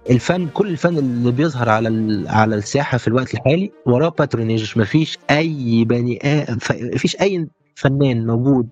الفن كل الفن اللي بيظهر على ال- على الساحه في الوقت الحالي وراه باترونيج مفيش اي بني آدم مفيش اي فنان موجود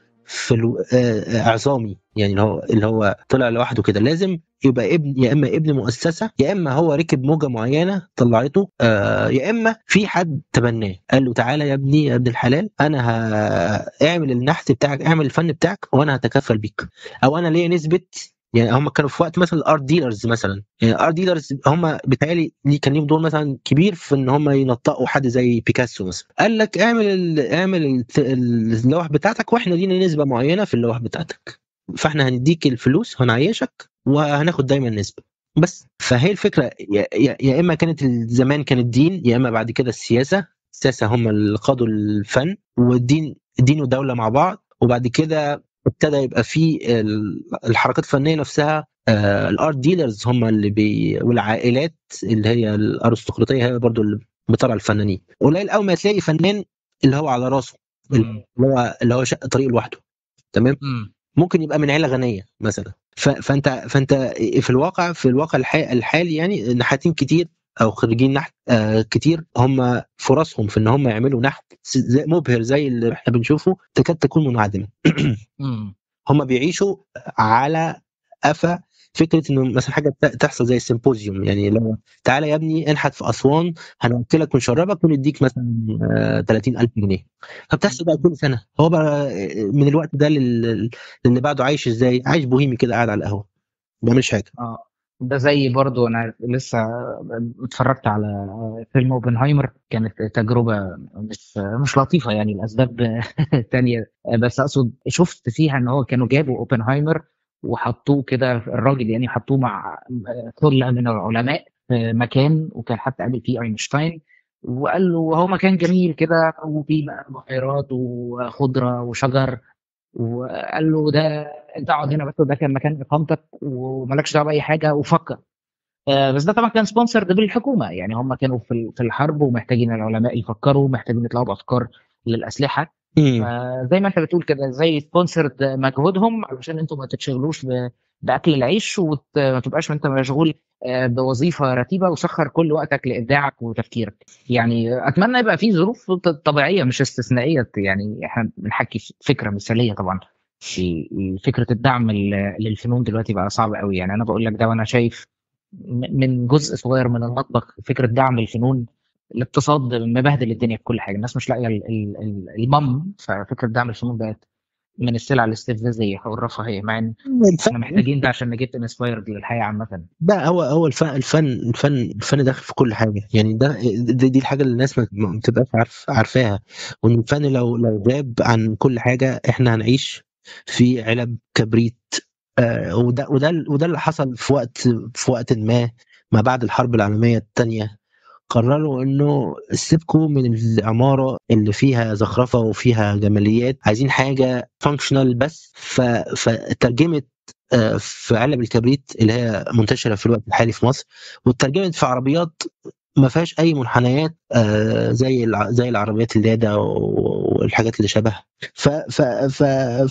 في الو... آه، اعظامي يعني اللي هو اللي هو طلع لوحده كده لازم يبقى ابن يا اما ابن مؤسسه يا اما هو ركب موجه معينه طلعته آه يا اما في حد تبناه قال له تعالى يا ابني يا ابن الحلال انا ه... اعمل النحت بتاعك اعمل الفن بتاعك وانا هتكفل بيك او انا ليا نسبه يعني هم كانوا في وقت مثلا الارت ديلرز مثلا يعني الارت ديلرز هم بيتهيألي ليه كان ليهم دور مثلا كبير في ان هم ينطقوا حد زي بيكاسو مثلا قال لك اعمل ال اعمل ال- اللوح بتاعتك واحنا لينا نسبه معينه في اللوح بتاعتك فاحنا هنديك الفلوس هنعيشك وهناخد دايما نسبه بس فهي الفكره يا, يا, يا اما كانت ال- زمان كان الدين يا اما بعد كده السياسه السياسه هم اللي قادوا الفن والدين دين ودوله مع بعض وبعد كده ابتدى يبقى في ال- الحركات الفنيه نفسها الارت ديلرز هم اللي بي والعائلات اللي هي الارستقراطيه هي برضو اللي بترعى الفنانين قليل قوي ما تلاقي فنان اللي هو على راسه اللي هو اللي هو شق طريق لوحده تمام مم. ممكن يبقى من عيله غنيه مثلا ف- فانت فانت في الواقع في الواقع الح- الحالي يعني نحاتين كتير او خريجين نحت آه كتير هم فرصهم في ان هم يعملوا نحت س- زي مبهر زي اللي احنا بنشوفه تكاد تكون منعدمه مم. هم بيعيشوا على قفا فكره انه مثلا حاجه بت- تحصل زي السيمبوزيوم يعني لو تعالى يا ابني انحت في اسوان هنوكلك ونشربك ونديك مثلا آه، 30000 جنيه فبتحصل بقى كل سنه هو بقى آه، من الوقت ده لل- للي بعده عايش ازاي عايش بوهيمي كده قاعد على القهوه ما بيعملش حاجه اه ده زي برضو انا لسه اتفرجت على فيلم اوبنهايمر كانت تجربه مش مش لطيفه يعني لاسباب تانية بس اقصد شفت فيها ان هو كانوا جابوا اوبنهايمر وحطوه كده الراجل يعني حطوه مع ثله من العلماء في مكان وكان حتى قابل فيه اينشتاين وقال له هو مكان جميل كده وفيه بقى بحيرات وخضره وشجر وقال له ده انت اقعد هنا بس ده كان مكان اقامتك ومالكش دعوه باي حاجه وفكر آه، بس ده طبعا كان سبونسرد بالحكومه يعني هم كانوا في ال- في الحرب ومحتاجين العلماء يفكروا محتاجين يطلعوا بافكار للاسلحه مم. فزي ما انت بتقول كده زي سبونسرد مجهودهم علشان انتوا ما تتشغلوش ب- باكل العيش وما تبقاش انت مشغول آه، بوظيفه رتيبه وسخر كل وقتك لابداعك وتفكيرك يعني اتمنى يبقى في ظروف ط- طبيعيه مش استثنائيه يعني احنا بنحكي في فكره مثاليه طبعا في فكره الدعم ال- للفنون دلوقتي بقى صعب قوي يعني انا بقول لك ده وانا شايف م- من جزء صغير من المطبخ فكره دعم الفنون الاقتصاد مبهدل الدنيا في كل حاجه الناس مش لاقيه ال- ال- ال- المم ففكره دعم الفنون بقت من السلع الاستفزازيه او الرفاهيه مع ان احنا محتاجين ده عشان نجيب انسبايرد للحياه عامه لا هو هو الفن الفن الفن الفن داخل في كل حاجه يعني ده دي, دي الحاجه اللي الناس ما ما بتبقاش عارف عارفاها وان الفن لو لو غاب عن كل حاجه احنا هنعيش في علب كبريت آه وده وده وده اللي حصل في وقت في وقت ما ما بعد الحرب العالميه الثانيه قرروا انه سيبكوا من العماره اللي فيها زخرفه وفيها جماليات عايزين حاجه فانكشنال بس ف- فترجمت آه، في علب الكبريت اللي هي منتشره في الوقت الحالي في مصر واترجمت في عربيات ما فيهاش اي منحنيات آه، زي الع- زي العربيات اللادا والحاجات اللي شبهها ف ف ف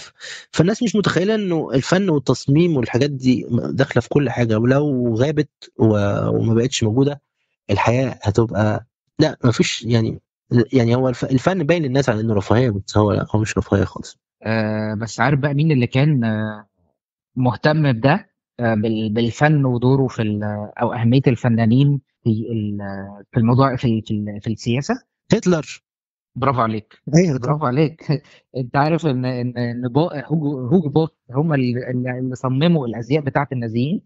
فالناس مش متخيله انه الفن والتصميم والحاجات دي داخله في كل حاجه ولو غابت و- وما بقتش موجوده الحياه هتبقى لا ما فيش يعني يعني هو الف- الفن باين للناس على انه رفاهيه بس هو لا هو مش رفاهيه خالص آه بس عارف بقى مين اللي كان آه مهتم بده آه بال- بالفن ودوره في ال- او اهميه الفنانين في ال- في الموضوع في في, في السياسه هتلر برافو عليك ايوه برافو عليك انت عارف ان ان ان بو- هوجو هوجو بوس هم اللي, اللي صمموا الازياء بتاعت النازيين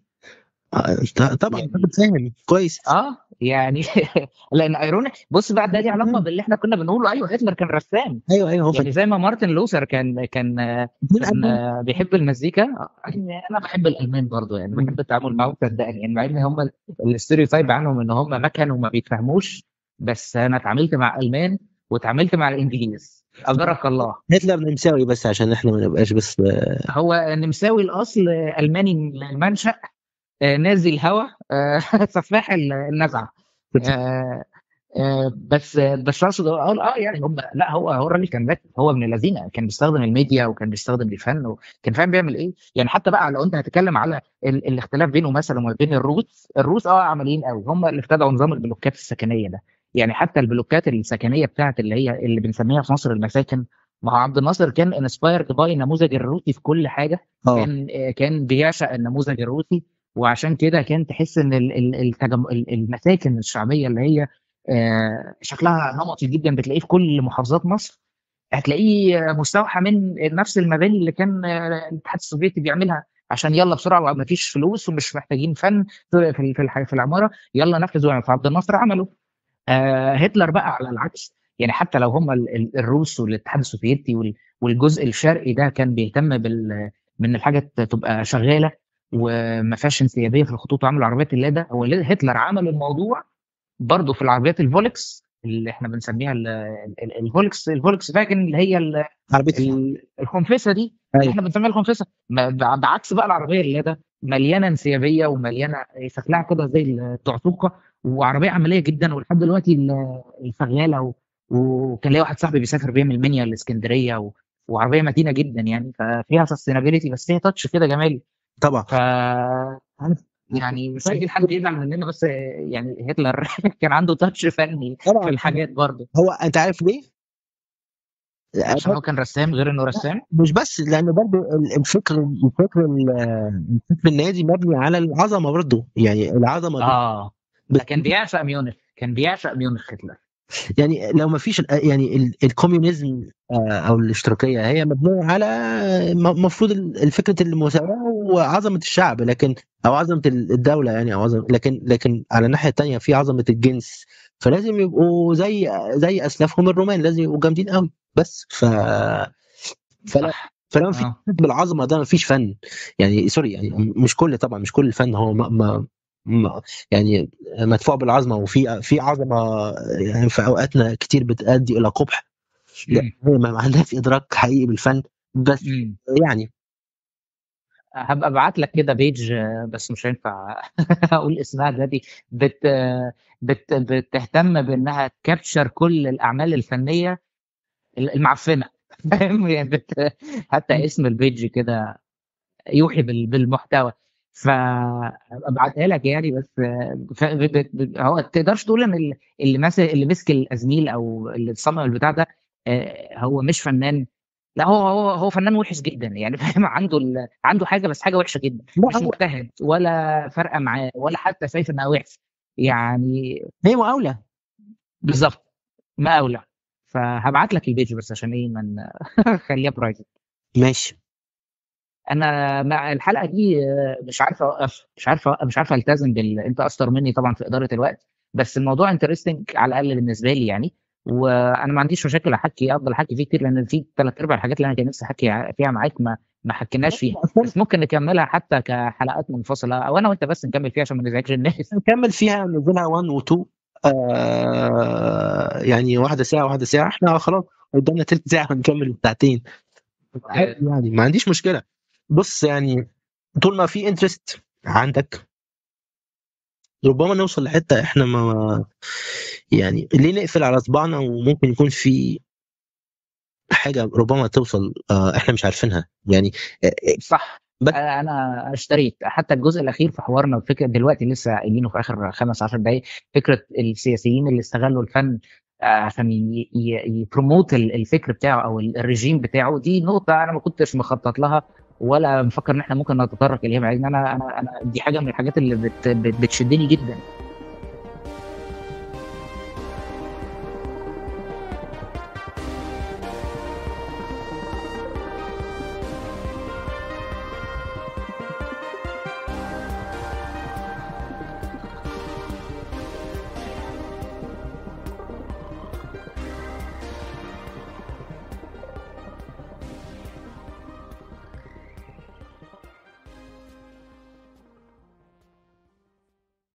آه، طبعا يعني- راجل فاهم كويس اه يعني لان ايرونيك بص بقى ده ليه علاقه باللي احنا كنا بنقوله ايوه هتلر كان رسام ايوه ايوه هو يعني زي ما مارتن لوثر كان كان اتنين كان ألمان. بيحب المزيكا يعني انا بحب الالمان برضو يعني بحب التعامل معاهم صدقني يعني مع ان هم الاستيريوتايب عنهم ان هم مكن وما بيفهموش بس انا اتعاملت مع المان واتعاملت مع الانجليز اجرك الله هتلر نمساوي بس عشان احنا ما نبقاش بس آه، هو نمساوي الاصل الماني المنشا آه، نازي الهوى آه، سفاح النزعه آه، آه بس بس اقصد اقول اه يعني هم لا هو هو الراجل كان ذكي هو ابن الذين كان بيستخدم الميديا وكان بيستخدم الفن وكان فاهم بيعمل ايه يعني حتى بقى لو انت هتتكلم على ال الاختلاف بينه مثلا وما بين الروس الروس اه عمليين قوي هم اللي ابتدعوا نظام البلوكات السكنيه ده يعني حتى البلوكات السكنيه بتاعت اللي هي اللي بنسميها في مصر المساكن ما هو عبد الناصر كان انسبايرد باي النموذج الروسي في كل حاجه اه كان كان بيعشق النموذج الروسي وعشان كده كان تحس ان ال- ال- التجم... ال- المساكن الشعبيه اللي هي آه، شكلها نمطي جدا بتلاقيه في كل محافظات مصر هتلاقيه مستوحى من نفس المباني اللي كان آه، الاتحاد السوفيتي بيعملها عشان يلا بسرعه ما فيش فلوس ومش محتاجين فن في في في الح- في العماره يلا نفذوا فعبد الناصر عمله آه هتلر بقى على العكس يعني حتى لو هم ال- ال- الروس والاتحاد السوفيتي وال- والجزء الشرقي ده كان بيهتم بال من الحاجه ت- تبقى شغاله وما فيهاش انسيابيه في الخطوط وعمل العربيات اللاده هو اللي- هتلر عمل الموضوع برضه في العربيات الفولكس اللي احنا بنسميها ال- ال- الفولكس الفولكس فاجن اللي هي ال- عربيه ال- الخنفسه دي اللي ايوه احنا بنسميها الخنفسه ما- بع- بعكس بقى العربيه اللي ده مليانه انسيابيه ومليانه شكلها كده زي التعتوقه وعربيه عمليه جدا ولحد دلوقتي ال- شغاله و- وكان ليا واحد صاحبي بيسافر بيعمل منيا الاسكندريه و... وعربيه متينه جدا يعني ففيها سستينابيلتي بس هي تاتش كده جمالي طبعا ف يعني مش عايزين حد يزعل مننا بس يعني هتلر كان عنده تاتش فني في طبعا الحاجات برضه هو انت عارف ليه؟ عشان هو كان رسام غير انه رسام مش بس لان برضو ال- الفكر الفكر ال- الفكر النادي مبني على العظمه برضو يعني العظمه دي اه بس ده كان بيعشق ميونخ كان بيعشق ميونخ هتلر يعني لو ما فيش ال- يعني ال- الكوميونيزم آه، او الاشتراكيه هي مبنيه على المفروض فكره المساواه وعظمه الشعب لكن او عظمه الدوله يعني او عظمه لكن لكن على الناحيه الثانيه في عظمه الجنس فلازم يبقوا زي زي اسلافهم الرومان لازم يبقوا جامدين قوي بس ف فلا صح فلما في اه بالعظمه ده مفيش فن يعني سوري يعني مش كل طبعا مش كل الفن هو ما ما ما يعني مدفوع بالعظمه وفي في عظمه يعني في اوقاتنا كتير بتؤدي الى قبح لا مم. هي ما ما عندهاش ادراك حقيقي بالفن بس مم. يعني هبقى ابعت لك كده بيج آه، بس مش هينفع اقول اسمها دلوقتي بت آه، بت بتهتم بانها تكابتشر كل الاعمال الفنيه المعفنه فاهم يعني بت... حتى اسم البيج كده يوحي بال- بالمحتوى فابعتها لك يعني بس آه، ف... ب... ب... ب... هو تقدرش تقول ان ال- اللي مسك اللي مسك الازميل او اللي صمم البتاع ده آه، هو مش فنان لا هو هو هو فنان وحش جدا يعني فاهم عنده ال... عنده حاجه بس حاجه وحشه جدا لا مش هو مجتهد ولا فارقه معاه ولا حتى شايف انها وحش يعني هي مقاوله بالظبط ما اولى فهبعت لك البيج بس عشان ايه من خليها برايفت ماشي انا مع الحلقه دي آه، مش عارف اوقف مش عارف أوقف مش عارف التزم بال انت اشطر مني طبعا في اداره الوقت بس الموضوع انترستنج على الاقل بالنسبه لي يعني وانا ما عنديش مشاكل احكي افضل احكي فيه كتير لان في ثلاث ارباع الحاجات اللي انا كان نفسي احكي ع- فيها معاك ما ما حكيناش فيها أصلاً بس ممكن نكملها حتى كحلقات منفصله او انا وانت بس نكمل فيها عشان ما نزعجش الناس نكمل فيها نزلها 1 و 2 آه يعني واحده ساعه واحده ساعه احنا خلاص قدامنا تلت ساعه ونكمل ساعتين عادي يعني ما عنديش مشكله بص يعني طول ما في انترست عندك ربما نوصل لحته احنا ما يعني ليه نقفل على صباعنا وممكن يكون في حاجه ربما توصل آه احنا مش عارفينها يعني آه، آه، صح بس- انا اشتريت حتى الجزء الاخير في حوارنا وفكره دلوقتي لسه قايلينه في اخر خمس عشر دقائق فكره السياسيين اللي استغلوا الفن آه، عشان ي- ي- يبروموت ال- الفكر بتاعه او ال- الرجيم بتاعه دي نقطه انا ما كنتش مخطط لها ولا مفكر ان احنا ممكن نتطرق اليها مع ان انا انا انا دي حاجه من الحاجات اللي بت بت- بتشدني جدا